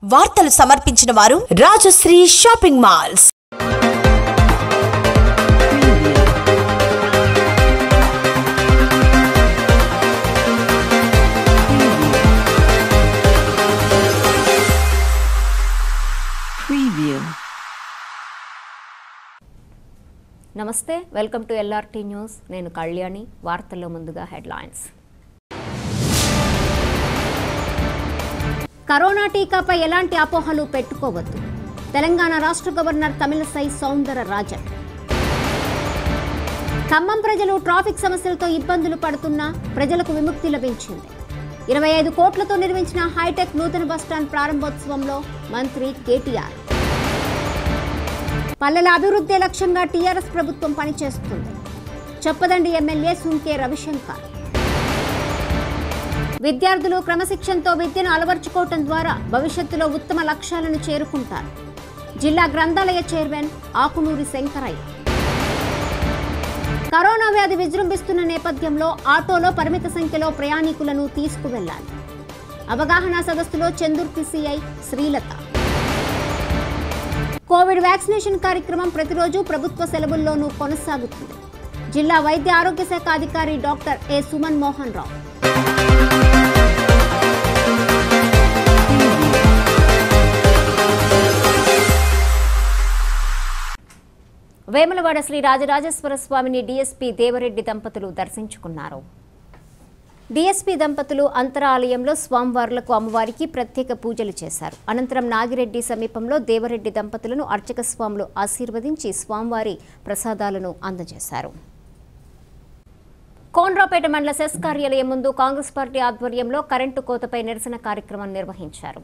వార్తలు సమర్పించిన వారు రాజశ్రీ షాపింగ్ మాల్స్ Preview. నమస్తే వెల్కమ్ టు ఎల్ఆర్టీ న్యూస్ నేను కళ్యాణి వార్తల్లో ముందుగా హెడ్లైన్స్ కరోనా టీకాపై ఎలాంటి అపోహలు పెట్టుకోవద్దు తెలంగాణ రాష్ట్ర గవర్నర్ తమిళసై సౌందర రాజన్ ఖమ్మం ప్రజలు ట్రాఫిక్ సమస్యలతో ఇబ్బందులు పడుతున్నా ప్రజలకు విముక్తి లభించింది ఇరవై ఐదు కోట్లతో నిర్మించిన హైటెక్ నూతన బస్టాండ్ ప్రారంభోత్సవంలో మంత్రి కేటీఆర్ పల్లెల అభివృద్ధి లక్ష్యంగా టీఆర్ఎస్ ప్రభుత్వం పనిచేస్తుంది చెప్పదండి ఎమ్మెల్యే సుంకే రవిశంకర్ విద్యార్థులు క్రమశిక్షణతో విద్యను అలవర్చుకోవటం ద్వారా భవిష్యత్తులో ఉత్తమ లక్ష్యాలను చేరుకుంటారు జిల్లా గ్రంథాలయ చైర్మన్ ఆకునూరి శంకరయ్య కరోనా వ్యాధి విజృంభిస్తున్న నేపథ్యంలో ఆటోలో పరిమిత సంఖ్యలో ప్రయాణికులను తీసుకువెళ్లాలి అవగాహన సదస్సులో Chandurthi CI Srilatha Covid vaccination కార్యక్రమం ప్రతిరోజు ప్రభుత్వ సెలవుల్లోనూ కొనసాగుతుంది జిల్లా వైద్య ఆరోగ్య శాఖ అధికారి డాక్టర్ ఏ సుమన్ మోహన్ రావు వేములవాడ శ్రీ రాజరాజేశ్వర స్వామిని డీఎస్పీ దేవరెడ్డి దంపతులు దర్శించుకున్నారు డీఎస్పీ దంపతులు అంతరాలయంలో స్వామివార్లకు అమ్మవారికి ప్రత్యేక పూజలు చేశారు అనంతరం నాగిరెడ్డి సమీపంలో దేవరెడ్డి దంపతులను అర్చక స్వాములు ఆశీర్వదించి స్వామివారి ప్రసాదాలను అందజేశారు కోన్రాపేట మండల సెస్ కార్యాలయం ముందు కాంగ్రెస్ పార్టీ ఆధ్వర్యంలో కరెంటు కోతపై నిరసన కార్యక్రమం నిర్వహించారు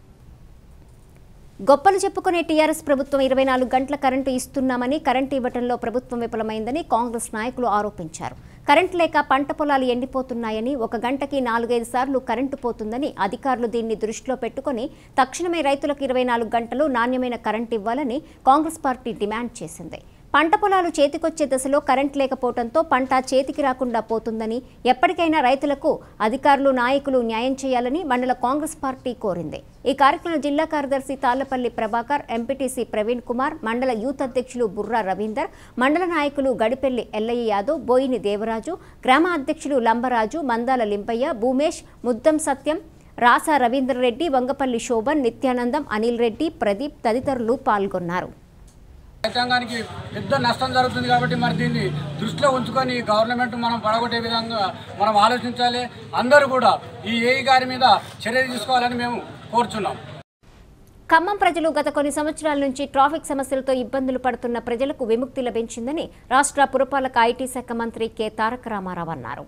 గొప్పలు చెప్పుకునే టీఆర్ఎస్ ప్రభుత్వం ఇరవై నాలుగు గంటల కరెంటు ఇస్తున్నామని కరెంటు ఇవ్వడంలో ప్రభుత్వం విఫలమైందని కాంగ్రెస్ నాయకులు ఆరోపించారు కరెంటు లేక పంట పొలాలు ఎండిపోతున్నాయని ఒక గంటకి నాలుగైదు సార్లు కరెంటు పోతుందని అధికారులు దీన్ని దృష్టిలో పెట్టుకుని తక్షణమే రైతులకు ఇరవై నాలుగు గంటలు నాణ్యమైన కరెంటు ఇవ్వాలని కాంగ్రెస్ పార్టీ డిమాండ్ చేసింది పంట పొలాలు చేతికొచ్చే దశలో కరెంట్ లేకపోవడంతో పంట చేతికి రాకుండా పోతుందని ఎప్పటికైనా రైతులకు అధికారులు నాయకులు న్యాయం చేయాలని మండల కాంగ్రెస్ పార్టీ కోరింది ఈ కార్యక్రమంలో జిల్లా కార్యదర్శి తాళ్లపల్లి ప్రభాకర్ ఎంపీటీసీ ప్రవీణ్ కుమార్ మండల యూత్ అధ్యక్షులు బుర్రా రవీందర్ మండల నాయకులు గడిపెల్లి ఎల్లయ్య యాదవ్ బోయిని దేవరాజు గ్రామ అధ్యక్షులు లంబరాజు మందాల లింపయ్య భూమేష్ ముద్దం సత్యం రాసా రవీంద్రరెడ్డి వంగపల్లి శోభన్ నిత్యానందం అనిల్ రెడ్డి ప్రదీప్ తదితరులు పాల్గొన్నారు రైతాంగానికి పెద్ద నష్టం జరుగుతుంది కాబట్టి మరి దీన్ని దృష్టిలో ఉంచుకొని గవర్నమెంట్ మనం పడగొట్టే విధంగా మనం ఆలోచించాలి అందరూ కూడా ఈ ఏఈ గారి మీద చర్యలు తీసుకోవాలని మేము కోరుచున్నాం ఖమ్మం ప్రజలు గత కొన్ని సంవత్సరాల నుంచి ట్రాఫిక్ సమస్యలతో ఇబ్బందులు పడుతున్న ప్రజలకు విముక్తి లభించిందని రాష్ట్ర పురపాలక ఐటీ శాఖ మంత్రి కె తారక రామారావు అన్నారు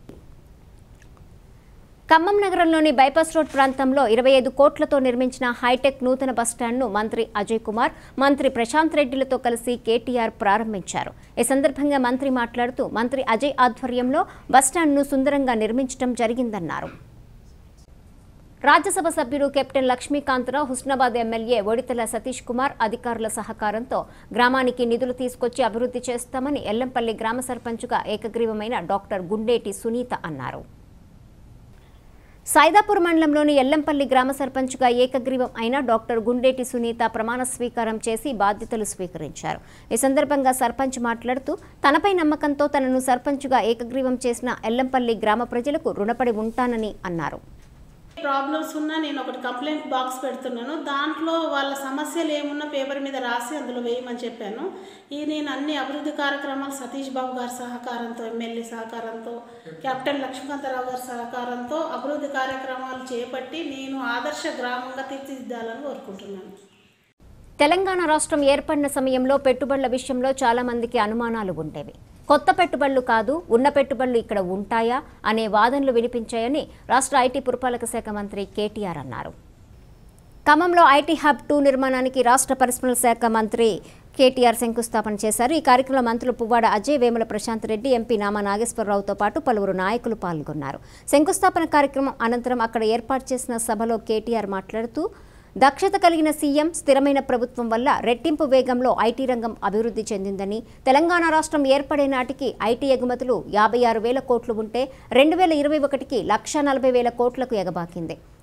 ఖమ్మం నగరంలోని బైపాస్ రోడ్ ప్రాంతంలో ఇరవై ఐదు కోట్లతో నిర్మించిన హైటెక్ నూతన బస్టాండ్ను మంత్రి అజయ్ కుమార్ మంత్రి ప్రశాంత్ రెడ్డిలతో కలిసి కేటీఆర్ ప్రారంభించారు ఈ సందర్భంగా మంత్రి మాట్లాడుతూ మంత్రి అజయ్ ఆధ్వర్యంలో బస్టాండ్ను సుందరంగా నిర్మించడం జరిగిందన్నారు రాజ్యసభ సభ్యుడు కెప్టెన్ లక్ష్మీకాంతరావు హుస్నాబాద్ ఎమ్మెల్యే ఒడితల సతీష్ కుమార్ అధికారుల సహకారంతో గ్రామానికి నిధులు తీసుకొచ్చి అభివృద్ధి చేస్తామని ఎల్లంపల్లి గ్రామ సర్పంచుగా ఏకగ్రీవమైన డాక్టర్ గుండేటి సునీత అన్నారు సైదాపూర్ మండలంలోని ఎల్లంపల్లి గ్రామ సర్పంచ్గా ఏకగ్రీవం అయిన డాక్టర్ గుండేటి సునీత ప్రమాణ స్వీకారం చేసి బాధ్యతలు స్వీకరించారు ఈ సందర్భంగా సర్పంచ్ మాట్లాడుతూ తనపై నమ్మకంతో తనను సర్పంచ్గా ఏకగ్రీవం చేసిన ఎల్లంపల్లి గ్రామ ప్రజలకు రుణపడి ఉంటానని అన్నారు ప్రాబ్లమ్స్ ఉన్నా నేను ఒకటి కంప్లైంట్ బాక్స్ పెడుతున్నాను దాంట్లో వాళ్ళ సమస్యలు ఏమున్నా పేపర్ మీద రాసి అందులో వేయమని చెప్పాను ఈ నేను అన్ని అభివృద్ధి కార్యక్రమాలు సతీష్ బాబు గారి సహకారంతో ఎమ్మెల్యే సహకారంతో కెప్టెన్ లక్ష్మీకాంతరావు గారి సహకారంతో అభివృద్ధి కార్యక్రమాలు చేపట్టి నేను ఆదర్శ గ్రామంగా తీర్చిదిద్దాలని కోరుకుంటున్నాను తెలంగాణ రాష్ట్రం ఏర్పడిన సమయంలో పెట్టుబడుల విషయంలో చాలా మందికి అనుమానాలు ఉండేవి కొత్త పెట్టుబడులు కాదు ఉన్న పెట్టుబడులు ఇక్కడ ఉంటాయా అనే వాదనలు వినిపించాయని రాష్ట్ర ఐటీ పురపాలక శాఖ మంత్రి కేటీఆర్ అన్నారు ఖమ్మంలో ఐటీ హబ్ టూ నిర్మాణానికి రాష్ట్ర పరిశ్రమల శాఖ మంత్రి కేటీఆర్ శంకుస్థాపన చేశారు ఈ కార్యక్రమంలో మంత్రులు పువ్వాడ అజయ్ వేముల ప్రశాంత్ రెడ్డి ఎంపీ నామా నాగేశ్వరరావుతో పాటు పలువురు నాయకులు పాల్గొన్నారు శంకుస్థాపన కార్యక్రమం అనంతరం అక్కడ ఏర్పాటు చేసిన సభలో కేటీఆర్ మాట్లాడుతూ దక్షత కలిగిన సీఎం స్థిరమైన ప్రభుత్వం వల్ల రెట్టింపు వేగంలో ఐటీ రంగం అభివృద్ధి చెందిందని తెలంగాణ రాష్ట్రం ఏర్పడే నాటికి ఐటీ ఎగుమతులు యాభై ఆరు వేల కోట్లు ఉంటే రెండు వేల ఇరవై ఒకటికి లక్ష నలభై వేల కోట్లకు ఎగబాకింది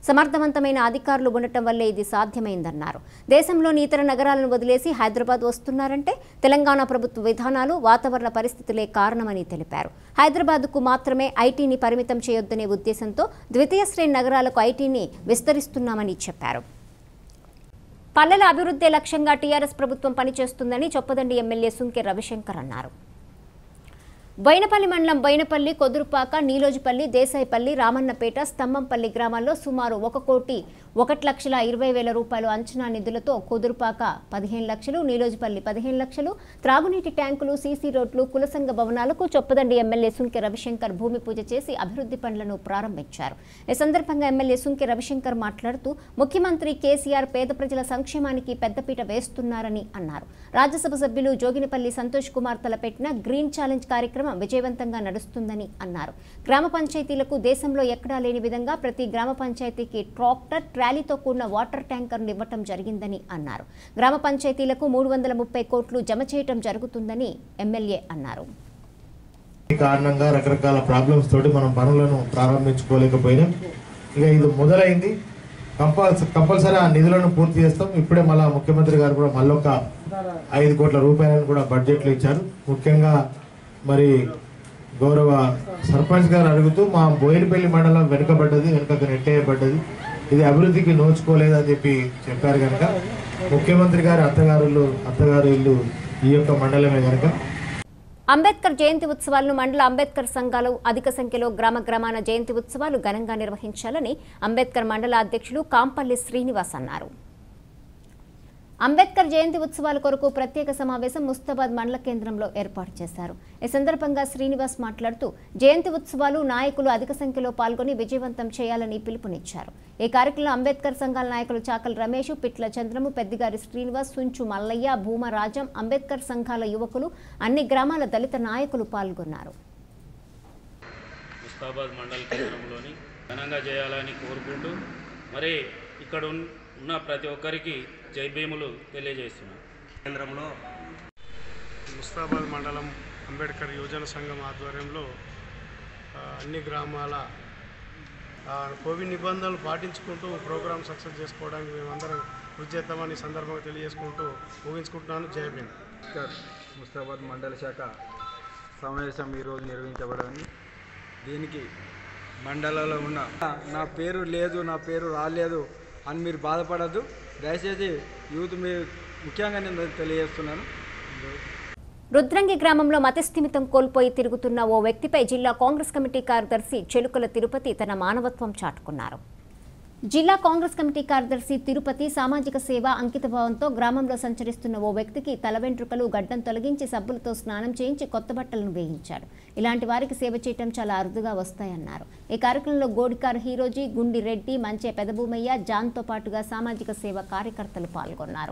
సమర్థవంతమైన అధికారులు ఉండటం వల్లే ఇది సాధ్యమైందన్నారు దేశంలోని ఇతర నగరాలను వదిలేసి హైదరాబాద్ వస్తున్నారంటే తెలంగాణ ప్రభుత్వ విధానాలు వాతావరణ పరిస్థితులే కారణమని తెలిపారు హైదరాబాద్కు మాత్రమే ఐటీని పరిమితం చేయొద్దనే ఉద్దేశంతో ద్వితీయ శ్రేణి నగరాలకు ఐటీని విస్తరిస్తున్నామని చెప్పారు పల్లెల అభివృద్ధి లక్ష్యంగా టీఆర్ఎస్ ప్రభుత్వం పనిచేస్తుందని చొప్పదండి ఎమ్మెల్యే సుంకె రవిశంకర్ అన్నారు బైనపల్లి మండలం బైనపల్లి కొదురుపాక నీలోజిపల్లి దేశాయిపల్లి రామన్నపేట స్తంభంపల్లి గ్రామాల్లో సుమారు ఒక కోటి ఒకటి లక్షల ఇరవై వేల రూపాయలు అంచనా నిధులతో కొదురుపాక పదిహేను లక్షలు నీలోజిపల్లి పదిహేను లక్షలు త్రాగునీటి ట్యాంకులు సీసీ రోడ్లు కులసంగ భవనాలకు చొప్పదండి ఎమ్మెల్యే సుంకె రవిశంకర్ భూమి పూజ చేసి అభివృద్ధి పనులను ప్రారంభించారు ఈ సందర్భంగా ఎమ్మెల్యే సుంకె రవిశంకర్ మాట్లాడుతూ ముఖ్యమంత్రి కేసీఆర్ పేద ప్రజల సంక్షేమానికి పెద్దపీట వేస్తున్నారని అన్నారు రాజ్యసభ సభ్యులు జోగినిపల్లి సంతోష్ కుమార్ తలపెట్టిన గ్రీన్ ఛాలెంజ్ కార్యక్రమం విజయవంతంగా నడుస్తుందని అన్నారు గ్రామ పంచాయతీలకు దేశంలో ఎక్కడా లేని విధంగా ప్రతి గ్రామ పంచాయతీకి ట్రాక్టర్ ట్రాలీతో కూడిన వాటర్ ట్యాంకర్ను ఇవ్వటం జరిగిందని అన్నారు గ్రామ పంచాయతీలకు మూడు వందల ముప్పై కోట్లు జమ చేయటం జరుగుతుందని ఎమ్మెల్యే అన్నారు ఈ కారణంగా రకరకాల ప్రాబ్లమ్స్ తోటి మనం పనులను ప్రారంభించుకోలేకపోయినాం ఇక ఇది మొదలైంది కంపల్స కంపల్సరీ ఆ నిధులను పూర్తి చేస్తాం ఇప్పుడే మళ్ళా ముఖ్యమంత్రి గారు కూడా మళ్ళొక ఐదు కోట్ల రూపాయలను కూడా బడ్జెట్లో ఇచ్చారు ముఖ్యంగా మరి గౌరవ సర్పంచ్ గారు అడుగుతూ మా బోయినపల్లి మండలం వెనుకబడ్డది వెనుకకు నెట్టేయబడ్డది ఇది అభివృద్ధికి నోచుకోలేదని చెప్పి చెప్పారు కనుక ముఖ్యమంత్రి గారి అత్తగారు అత్తగారు ఇల్లు ఈ యొక్క మండలమే కనుక అంబేద్కర్ జయంతి ఉత్సవాలను మండల అంబేద్కర్ సంఘాలు అధిక సంఖ్యలో గ్రామ గ్రామాన జయంతి ఉత్సవాలు ఘనంగా నిర్వహించాలని అంబేద్కర్ మండల అధ్యక్షులు కాంపల్లి శ్రీనివాస్ అన్నారు అంబేద్కర్ జయంతి ఉత్సవాల కొరకు ప్రత్యేక సమావేశం ముస్తాబాద్ మండల కేంద్రంలో ఏర్పాటు చేశారు ఈ సందర్భంగా శ్రీనివాస్ మాట్లాడుతూ జయంతి ఉత్సవాలు నాయకులు అధిక సంఖ్యలో పాల్గొని విజయవంతం చేయాలని పిలుపునిచ్చారు ఈ కార్యక్రమంలో అంబేద్కర్ సంఘాల నాయకులు చాకల రమేష్ పిట్ల చంద్రము పెద్దిగారి శ్రీనివాస్ సుంచు మల్లయ్య భూమరాజం అంబేద్కర్ సంఘాల యువకులు అన్ని గ్రామాల దళిత నాయకులు పాల్గొన్నారు ముస్తాబాద్ మండల కేంద్రంలోని ఘనంగా చేయాలని కోరుకుంటూ మరి ఇక్కడ ఉన్- ఉన్న ప్రతి ఒక్కరికి జై భీములు తెలియజేస్తున్నాను కేంద్రంలో ముస్తాబాద్ మండలం అంబేద్కర్ యువజన సంఘం ఆధ్వర్యంలో ఆ, అన్ని గ్రామాల ఆ, కోవిడ్ నిబంధనలు పాటించుకుంటూ ప్రోగ్రామ్ సక్సెస్ చేసుకోవడానికి మేమందరం కృషి చేద్దామని ఈ సందర్భంగా తెలియజేసుకుంటూ ముగించుకుంటున్నాను జై భీమ్ అంబేద్కర్ ముస్తాబాద్ మండల శాఖ సమావేశం ఈరోజు నిర్వహించబడింది దీనికి మండలంలో ఉన్న నా పేరు లేదు నా పేరు రాలేదు అని మీరు బాధపడద్దు దయచేసి యూత్ మీరు ముఖ్యంగా నేను తెలియజేస్తున్నాను రుద్రంగి గ్రామంలో మతిస్థిమితం కోల్పోయి తిరుగుతున్న ఓ వ్యక్తిపై జిల్లా కాంగ్రెస్ కమిటీ కార్యదర్శి చెలుకల తిరుపతి తన మానవత్వం చాటుకున్నారు జిల్లా కాంగ్రెస్ కమిటీ కార్యదర్శి తిరుపతి సామాజిక సేవ అంకితభావంతో గ్రామంలో సంచరిస్తున్న ఓ వ్యక్తికి తల వెంట్రుకలు గడ్డం తొలగించి సబ్బులతో స్నానం చేయించి కొత్త బట్టలను వేయించాడు ఇలాంటి వారికి సేవ చేయటం చాలా అరుదుగా వస్తాయన్నారు ఈ కార్యక్రమంలో గోడికార్ హీరోజీ గుండి రెడ్డి మంచే పెదభూమయ్య జాన్తో పాటుగా సామాజిక సేవ కార్యకర్తలు పాల్గొన్నారు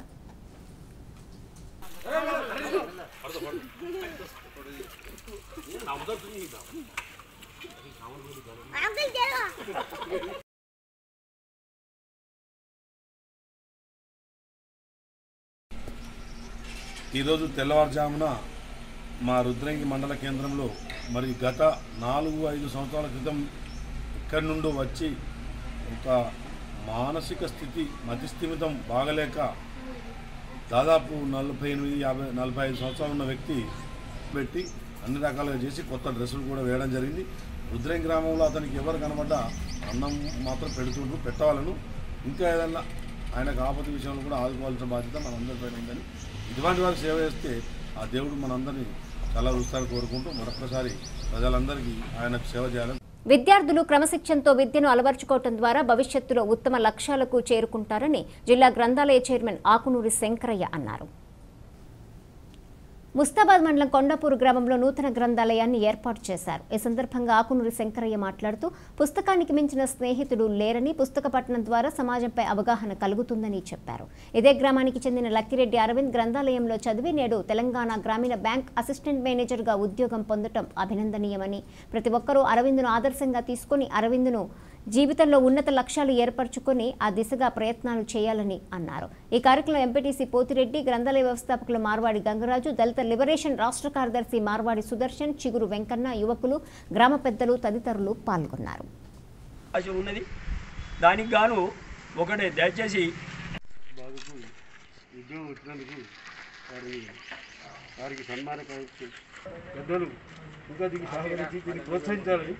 ఈరోజు తెల్లవారుజామున మా రుద్రంగి మండల కేంద్రంలో మరి గత నాలుగు ఐదు సంవత్సరాల క్రితం ఇక్కడి నుండి వచ్చి ఒక మానసిక స్థితి మతిస్థిమితం బాగలేక దాదాపు నలభై ఎనిమిది యాభై నలభై ఐదు సంవత్సరాలు ఉన్న వ్యక్తి పెట్టి అన్ని రకాలుగా చేసి కొత్త డ్రెస్సులు కూడా వేయడం జరిగింది రుద్రంగి గ్రామంలో అతనికి ఎవరు కనబడ్డా అన్నం మాత్రం పెడుతుండ్రు పెట్టవాలను ఇంకా ఏదన్నా ఆయనకు ఆపద విషయంలో కూడా ఆదుకోవాల్సిన బాధ్యత మనందరిపైన ఉందని ఇటువంటి వారికి సేవ చేస్తే ఆ దేవుడు మనందరినీ చాలా చూస్తారని కోరుకుంటూ మరొకసారి ప్రజలందరికీ ఆయనకు సేవ చేయాలని విద్యార్థులు క్రమశిక్షణతో విద్యను అలవర్చుకోవటం ద్వారా భవిష్యత్తులో ఉత్తమ లక్ష్యాలకు చేరుకుంటారని జిల్లా గ్రంథాలయ చైర్మన్ ఆకునూరి శంకరయ్య అన్నారు ముస్తాబాద్ మండలం కొండాపూర్ గ్రామంలో నూతన గ్రంథాలయాన్ని ఏర్పాటు చేశారు ఈ సందర్భంగా ఆకునూరి శంకరయ్య మాట్లాడుతూ పుస్తకానికి మించిన స్నేహితుడు లేరని పుస్తక పఠనం ద్వారా సమాజంపై అవగాహన కలుగుతుందని చెప్పారు ఇదే గ్రామానికి చెందిన లక్కిరెడ్డి అరవింద్ గ్రంథాలయంలో చదివి నేడు తెలంగాణ గ్రామీణ బ్యాంక్ అసిస్టెంట్ మేనేజర్గా ఉద్యోగం పొందటం అభినందనీయమని ప్రతి ఒక్కరూ అరవింద్ను ఆదర్శంగా తీసుకుని అరవింద్ను జీవితంలో ఉన్నత లక్ష్యాలు ఏర్పరచుకొని ఆ దిశగా ప్రయత్నాలు చేయాలని అన్నారు ఈ కార్యక్రమంలో ఎంపీటీసీ పోతిరెడ్డి గ్రంథాలయ వ్యవస్థాపకులు మార్వాడి గంగరాజు దళిత లిబరేషన్ రాష్ట్ర కార్యదర్శి మార్వాడి సుదర్శన్ చిగురు వెంకన్న యువకులు గ్రామ పెద్దలు తదితరులు పాల్గొన్నారు ఆశ ఉన్నది దానికి గాను ఒకటే దయచేసి బాబుకు ఉద్యోగం వచ్చినందుకు వారిని వారికి సన్మాన కావచ్చు పెద్దలు ఇంకా దీనికి సహకరించి దీన్ని ప్రోత్సహించాలని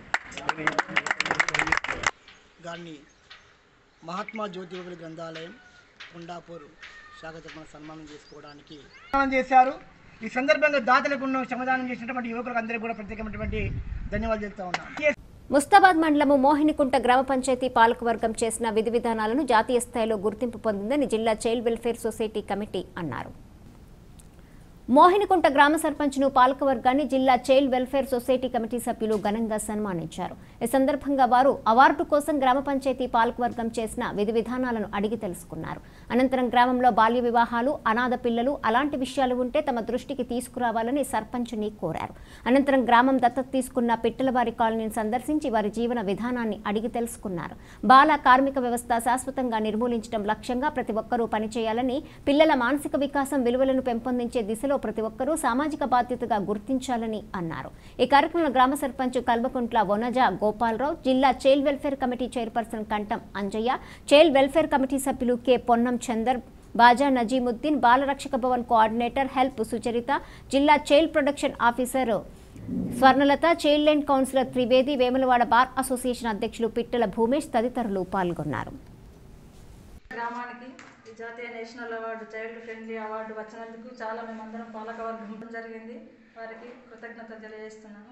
గారిని మహాత్మా జ్యోతిబుల గ్రంథాలయం కొండాపూర్ శాఖ తరపున సన్మానం చేసుకోవడానికి సన్మానం చేశారు ఈ సందర్భంగా దాతలకు శ్రమదానం చేసినటువంటి యువకులకు అందరికీ కూడా ప్రత్యేకమైనటువంటి ధన్యవాదాలు చెప్తా ఉన్నాను ముస్తాబాద్ మండలము మోహినికుంట గ్రామ పంచాయతీ పాలకవర్గం చేసిన విధి విధానాలను జాతీయ స్థాయిలో గుర్తింపు పొందిందని జిల్లా చైల్డ్ వెల్ఫేర్ సొసైటీ కమిటీ అన్నారు మోహినికుంట గ్రామ సర్పంచ్ను పాలకవర్గాన్ని జిల్లా చైల్డ్ వెల్ఫేర్ సొసైటీ కమిటీ సభ్యులు ఘనంగా సన్మానించారు ఈ సందర్భంగా వారు అవార్డు కోసం గ్రామ పంచాయతీ పాలకవర్గం చేసిన విధి విధానాలను అడిగి తెలుసుకున్నారు అనంతరం గ్రామంలో బాల్య వివాహాలు అనాథ పిల్లలు అలాంటి విషయాలు ఉంటే తమ దృష్టికి తీసుకురావాలని సర్పంచ్ని కోరారు అనంతరం గ్రామం దత్తత తీసుకున్న పిట్టలవారి కాలనీని సందర్శించి వారి జీవన విధానాన్ని అడిగి తెలుసుకున్నారు బాల కార్మిక వ్యవస్థ శాశ్వతంగా నిర్మూలించడం లక్ష్యంగా ప్రతి ఒక్కరూ పనిచేయాలని పిల్లల మానసిక వికాసం విలువలను పెంపొందించే దిశలో ప్రతి ఒక్కరూ సామాజిక బాధ్యతగా గుర్తించాలని అన్నారు ఈ కార్యక్రమంలో గ్రామ సర్పంచ్ కల్వకుంట్ల వనజ గోపాలరావు జిల్లా child welfare committee chairperson Kantham Anjaiah child welfare committee సభ్యులు K Ponnam Chandar Baja Najeemuddin Balarakshaka Bhavan coordinator help Sucharitha జిల్లా child production officer Swarnalatha child line counsellor Trivedi Vemulawada bar association అధ్యక్షులు పిట్టల భూమేష్ తదితరులు పాల్గొన్నారు గ్రామానికి ఈ జాతీయ national award child friendly award వచ్చినందుకు చాలా మేమందరం పాలకవర్గం జరిగింది వారికి కృతజ్ఞత తెలియజేస్తున్నాను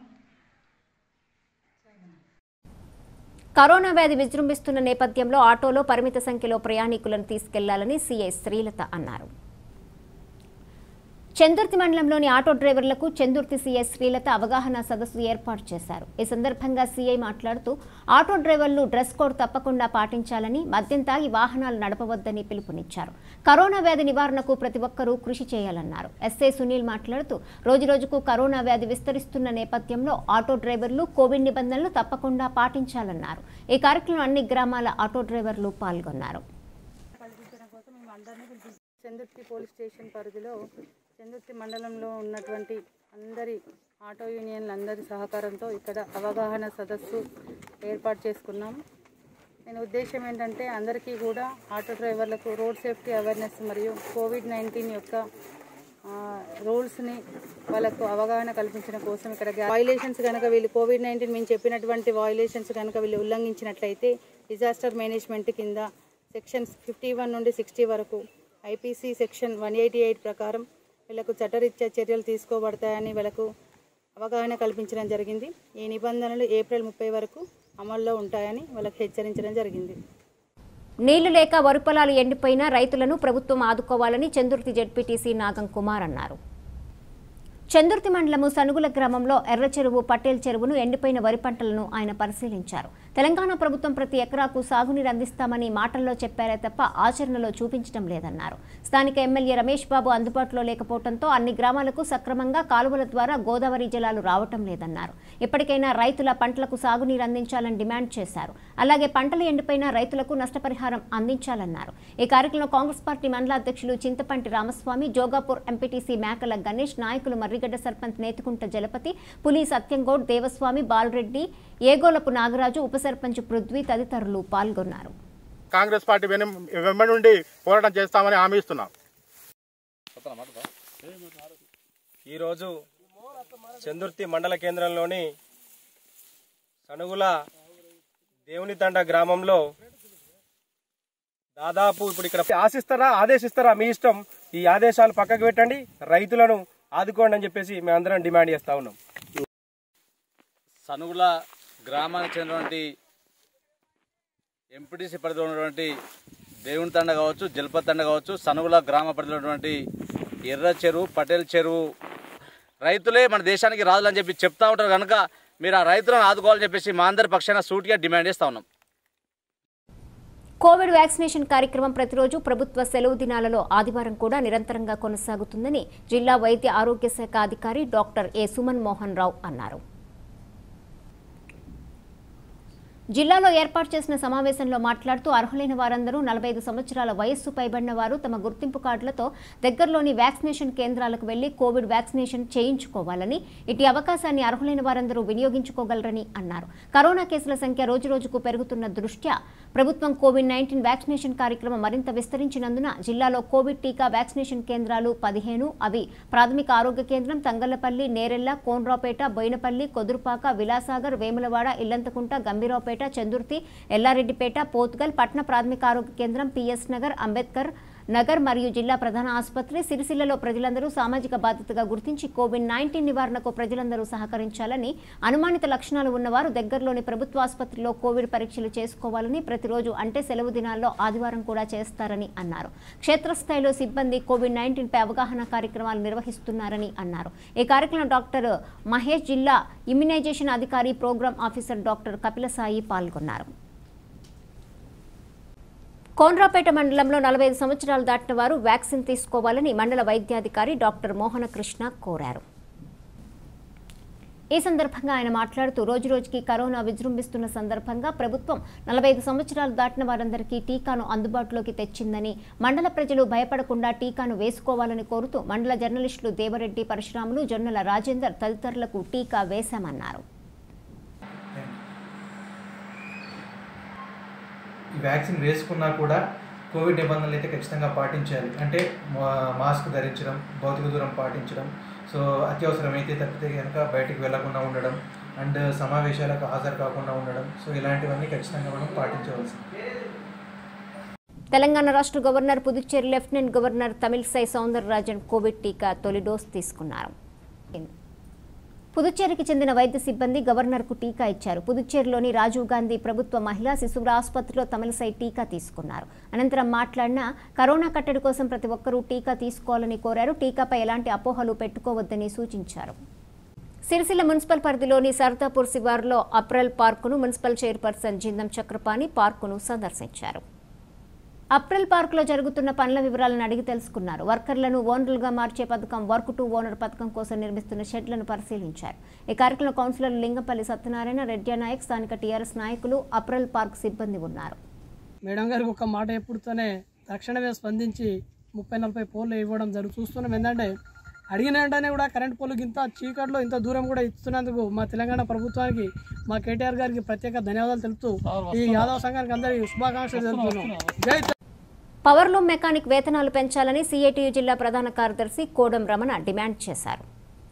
కరోనా వ్యాధి విజృంభిస్తున్న నేపథ్యంలో ఆటోలో పరిమిత సంఖ్యలో ప్రయాణికులను తీసుకెళ్లాలని సీఐ శ్రీలత అన్నారు చందుర్తి మండలంలోని ఆటో డ్రైవర్లకు చందుర్తి సీఐ శ్రీలత అవగాహన సదస్సు ఏర్పాటు చేశారు ఈ సందర్భంగా సీఐ మాట్లాడుతూ ఆటో డ్రైవర్లు డ్రెస్ కోడ్ తప్పకుండా పాటించాలని మద్యం తాగి వాహనాలు నడపవద్దని పిలుపునిచ్చారు కరోనా వ్యాధి నివారణకు ప్రతి ఒక్కరూ కృషి చేయాలన్నారు ఎస్ఐ సునీల్ మాట్లాడుతూ రోజురోజుకు కరోనా వ్యాధి విస్తరిస్తున్న నేపథ్యంలో ఆటో డ్రైవర్లు కోవిడ్ నిబంధనలు తప్పకుండా పాటించాలన్నారు ఈ కార్యక్రమంలో అన్ని గ్రామాల ఆటో డ్రైవర్లు పాల్గొన్నారు చందుర్తి పోలీస్ స్టేషన్ పరిధిలో చందుర్తి మండలంలో ఉన్నటువంటి అందరి ఆటో యూనియన్ల అందరి సహకారంతో ఇక్కడ అవగాహన సదస్సు ఏర్పాటు చేసుకున్నాం నేను ఉద్దేశం ఏంటంటే అందరికీ కూడా ఆటో డ్రైవర్లకు రోడ్ సేఫ్టీ అవేర్నెస్ మరియు కోవిడ్ నైన్టీన్ యొక్క రూల్స్ని వాళ్ళకు అవగాహన కల్పించడం కోసం ఇక్కడ వైలేషన్స్ కనుక వీళ్ళు కోవిడ్ నైన్టీన్ మేము చెప్పినటువంటి వైలేషన్స్ కనుక వీళ్ళు ఉల్లంఘించినట్లయితే డిజాస్టర్ మేనేజ్మెంట్ కింద సెక్షన్స్ ఫిఫ్టీ వన్ నుండి సిక్స్టీ వరకు IPC section one eighty eight ప్రకారం వీళ్ళకు చట్టరీత్యా చర్యలు తీసుకోబడతాయని వీళ్ళకు అవగాహన కల్పించడం జరిగింది ఈ నిబంధనలు ఏప్రిల్ ముప్పై వరకు అమల్లో ఉంటాయని వాళ్ళకి హెచ్చరించడం జరిగింది నీళ్లు లేక వరి పొలాలు ఎండిపోయినా రైతులను ప్రభుత్వం ఆదుకోవాలని చందుర్తి జెడ్పీటీసీ నాగం కుమార్ అన్నారు చందుర్తి మండలము సనుగుల గ్రామంలో ఎర్ర చెరువు పటేల్ చెరువును ఎండిపోయిన వరి పంటలను ఆయన పరిశీలించారు తెలంగాణ ప్రభుత్వం ప్రతి ఎకరాకు సాగునీరు అందిస్తామని మాటల్లో చెప్పారే తప్ప ఆచరణలో చూపించడం లేదన్నారు స్థానిక ఎమ్మెల్యే రమేష్ బాబు అందుబాటులో లేకపోవడంతో అన్ని గ్రామాలకు సక్రమంగా కాలువల ద్వారా గోదావరి జలాలు రావటం లేదన్నారు ఇప్పటికైనా రైతుల పంటలకు సాగునీరు అందించాలని డిమాండ్ చేశారు అలాగే పంటలు ఎండిపోయిన రైతులకు నష్టపరిహారం అందించాలన్నారు ఈ కార్యక్రమంలో కాంగ్రెస్ పార్టీ మండల అధ్యక్షులు చింతపంటి రామస్వామి జోగాపూర్ ఎంపీటీసీ మేకల గణేష్ నాయకులు మర్రిగడ్డ సర్పంచ్ నేతుకుంట జలపతి పులి సత్యంగౌడ్ దేవస్వామి బాలరెడ్డి ఏగోలపు నాగరాజు ఉప సర్పంచ్ పృథ్వీ తదితరులు పాల్గొన్నారు కాంగ్రెస్ పార్టీ వెను వెంబడి నుండి పోరాటం చేస్తామని హామీ ఇస్తున్నాం ఈరోజు చందుర్తి మండల కేంద్రంలోని సనుగుల దేవుని తండ గ్రామంలో దాదాపు ఇప్పుడు ఇక్కడ ఆశిస్తారా ఆదేశిస్తారా మీ ఇష్టం ఈ ఆదేశాలు పక్కకు పెట్టండి రైతులను ఆదుకోండి అని చెప్పేసి మేమందరం డిమాండ్ చేస్తా ఉన్నాం సనుగుల గ్రామానికి చెందినటువంటి ఎంపీటీసీ పరిధిలో ఉన్నటువంటి దేవుని తండ కావచ్చు జలపతి తండ కావచ్చు సనుగుల గ్రామ పరిధిలో ఉన్నటువంటి ఎర్ర చెరువు పటేల్ చెరువు రైతులే మన దేశానికి రాదులని చెప్పి చెప్తా ఉంటారు కనుక మీరు ఆ రైతులను ఆదుకోవాలని చెప్పేసి మా అందరి పక్షాన సూటిగా డిమాండ్ చేస్తా ఉన్నాం కోవిడ్ వ్యాక్సినేషన్ కార్యక్రమం ప్రతిరోజు ప్రభుత్వ సెలవు దినాలలో ఆదివారం కూడా నిరంతరంగా కొనసాగుతుందని జిల్లా వైద్య ఆరోగ్య శాఖ అధికారి డాక్టర్ ఏ సుమన్ మోహన్ రావు అన్నారు జిల్లాలో ఏర్పాటు చేసిన సమావేశంలో మాట్లాడుతూ అర్హులైన వారందరూ నలభై ఐదు సంవత్సరాల వయస్సు పైబడిన వారు తమ గుర్తింపు కార్డులతో దగ్గరలోని వ్యాక్సినేషన్ కేంద్రాలకు వెళ్లి కోవిడ్ వ్యాక్సినేషన్ చేయించుకోవాలని ఇటు అవకాశాన్ని అర్హులైన వారందరూ వినియోగించుకోగలరని అన్నారు కరోనా కేసుల సంఖ్య రోజురోజుకు పెరుగుతున్న దృష్ట్యా ప్రభుత్వం కోవిడ్ నైన్టీన్ వ్యాక్సినేషన్ కార్యక్రమం మరింత విస్తరించినందున జిల్లాలో కోవిడ్ టీకా వ్యాక్సినేషన్ కేంద్రాలు పదిహేను అవి ప్రాథమిక ఆరోగ్య కేంద్రం తంగళ్లపల్లి నేరెళ్ల కోన్రాపేట బోయినపల్లి కొదురుపాక విలాసాగర్ వేములవాడ ఇల్లంతకుంట గంభీరావుపేట చందుర్తి ఎల్లారెడ్డిపేట పోతుగల్ పట్న ప్రాథమిక ఆరోగ్య కేంద్రం పిఎస్ నగర్ అంబేద్కర్ నగర్ మరియు జిల్లా ప్రధాన ఆసుపత్రి సిరిసిల్లలో ప్రజలందరూ సామాజిక బాధ్యతగా గుర్తించి కోవిడ్ నైన్టీన్ నివారణకు ప్రజలందరూ సహకరించాలని అనుమానిత లక్షణాలు ఉన్నవారు దగ్గరలోని ప్రభుత్వ ఆసుపత్రిలో కోవిడ్ పరీక్షలు చేసుకోవాలని ప్రతిరోజు అంటే సెలవు దినాల్లో ఆదివారం కూడా చేస్తారని అన్నారు క్షేత్రస్థాయిలో సిబ్బంది కోవిడ్ నైన్టీన్ పై అవగాహన కార్యక్రమాలు నిర్వహిస్తున్నారని అన్నారు ఈ కార్యక్రమంలో డాక్టర్ మహేష్ జిల్లా ఇమ్యునైజేషన్ అధికారి ప్రోగ్రాం ఆఫీసర్ డాక్టర్ కపిలసాయి పాల్గొన్నారు కోన్రాపేట మండలంలో నలభై ఐదు సంవత్సరాలు దాటిన వారు వ్యాక్సిన్ తీసుకోవాలని మండల వైద్యాధికారి డాక్టర్ మోహనకృష్ణ కోరారు ఈ సందర్భంగా ఆయన మాట్లాడుతూ రోజు రోజుకి కరోనా విజృంభిస్తున్న సందర్భంగా ప్రభుత్వం నలభై ఐదు సంవత్సరాలు దాటిన వారందరికీ టీకాను అందుబాటులోకి తెచ్చిందని మండల ప్రజలు భయపడకుండా టీకాను వేసుకోవాలని కోరుతూ మండల జర్నలిస్టులు దేవరెడ్డి పరశురాములు జొన్నల రాజేందర్ తదితరులకు టీకా వేశామన్నారు ఈ వ్యాక్సిన్ వేసుకున్నా కూడా కోవిడ్ నిబంధనలు అయితే ఖచ్చితంగా పాటించాలి అంటే మా- మాస్క్ ధరించడం భౌతిక దూరం పాటించడం సో అత్యవసరమైతే తప్పితే కనుక బయటికి వెళ్లకుండా ఉండడం అండ్ సమావేశాలకు హాజరు కాకుండా ఉండడం సో ఇలాంటివన్నీ ఖచ్చితంగా మనం పాటించవలసింది తెలంగాణ రాష్ట్ర governor Puducherry lieutenant governor Tamilisai Soundararajan Covid టీకా తొలి డోస్ తీసుకున్నారు పుదుచ్చేరికి చెందిన వైద్య సిబ్బంది గవర్నర్కు టీకా ఇచ్చారు పుదుచ్చేరిలోని రాజీవ్ గాంధీ ప్రభుత్వ మహిళా శిశువుల ఆసుపత్రిలో తమిళసై టీకా తీసుకున్నారు అనంతరం మాట్లాడిన కరోనా కట్టడి కోసం ప్రతి ఒక్కరూ టీకా తీసుకోవాలని కోరారు టీకాపై ఎలాంటి అపోహలు పెట్టుకోవద్దని సూచించారు సిరిసిల్ల మున్సిపల్ పరిధిలోని సర్దాపూర్ శివారులో అప్రల్ పార్కును మున్సిపల్ చైర్పర్సన్ జిందం చక్రపాణి పార్కును సందర్శించారు అప్రిల్ పార్కులో జరుగుతున్న పనుల వివరాలను అడిగి తెలుసుకున్నారు వర్కర్లను ఓనర్లుగా మార్చే పథకం వర్క్ టు ఓనర్ పథకం కోసం నిర్మిస్తున్న షెడ్లను పరిశీలించారు ఈ కార్యక్రమంలో కౌన్సిలర్లు లింగంపల్లి సత్యనారాయణ రెడ్డి నాయక్ స్థానిక టీఆర్ఎస్ నాయకులు అప్రిల్ పార్క్ సిబ్బంది ఉన్నారు మేడం గారికి ఒక మాట ఎప్పుడుతోనే తక్షణమే స్పందించి ముప్పై నలభై పోల్లు ఇవ్వడం జరుగు చూస్తున్నాం ఏంటంటే అడిగిన వెంటనే కూడా కరెంట్ పోలు ఇంత చీకట్లో ఇంత దూరం కూడా ఇస్తున్నందుకు మా తెలంగాణ ప్రభుత్వానికి మా కేటీఆర్ గారికి ప్రత్యేక ధన్యవాదాలు తెలుపుతూ ఈ యాదవ సంఘానికి అందరికీ శుభాకాంక్షలు తెలుపుతున్నాం జై తె- పవర్లూమ్ మెకానిక్ వేతనాలు పెంచాలని సిఐటియు జిల్లా ప్రధాన కార్యదర్శి కోడం రమణ డిమాండ్ చేశారు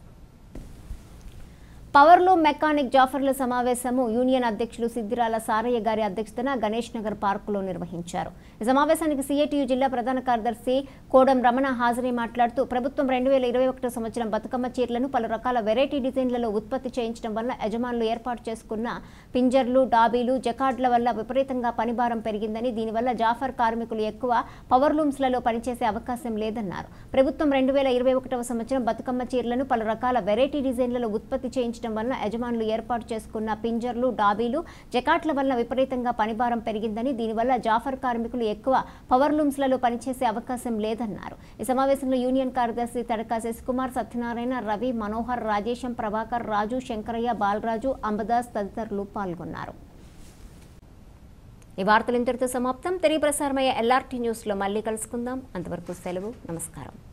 పవర్లూమ్ మెకానిక్ జాఫర్ల సమావేశము యూనియన్ అధ్యక్షులు సిద్దిరాల సారయ్య గారి అధ్యక్షతన గణేష్ నగర్ పార్కులో నిర్వహించారు ఈ సమావేశానికి సిఐటియు జిల్లా ప్రధాన కార్యదర్శి కోడం రమణ హాజరై మాట్లాడుతూ ప్రభుత్వం రెండు వేల ఇరవై ఒకటో సంవత్సరం బతుకమ్మ చీరలను పలు రకాల వెరైటీ డిజైన్లలో ఉత్పత్తి చేయించడం వల్ల యజమానులు ఏర్పాటు చేసుకున్న పింజర్లు డాబీలు జకాడ్ల వల్ల విపరీతంగా పనిభారం పెరిగిందని దీనివల్ల జాఫర్ కార్మికులు ఎక్కువ పవర్ లూమ్స్లలో పనిచేసే అవకాశం లేదన్నారు ప్రభుత్వం రెండు వేల ఇరవై ఒకటవ సంవత్సరం బతుకమ్మ చీరలను పలు రకాల వెరైటీ డిజైన్లలో ఉత్పత్తి చేయించడం వల్ల యజమానులు ఏర్పాటు చేసుకున్న పింజర్లు డాబీలు జకాట్ల వల్ల విపరీతంగా పనిభారం పెరిగిందని దీనివల్ల జాఫర్ కార్మికులు ఎక్కువ పవర్ లూమ్స్లలో పనిచేసే అవకాశం లేదన్నారు ఈ సమావేశంలో యూనియన్ కార్యదర్శి తడకా శశికుమార్ సత్యనారాయణ రవి మనోహర్ రాజేశం ప్రభాకర్ రాజు శంకరయ్య బాలరాజు అంబదాస్ తదితరులు పాల్గొన్నారు ఈ వార్తలు ఇంతటితో సమాప్తం తిరిగి ప్రసారమయ్యే ఎల్ఆర్టీ న్యూస్లో మళ్ళీ కలుసుకుందాం అంతవరకు సెలవు నమస్కారం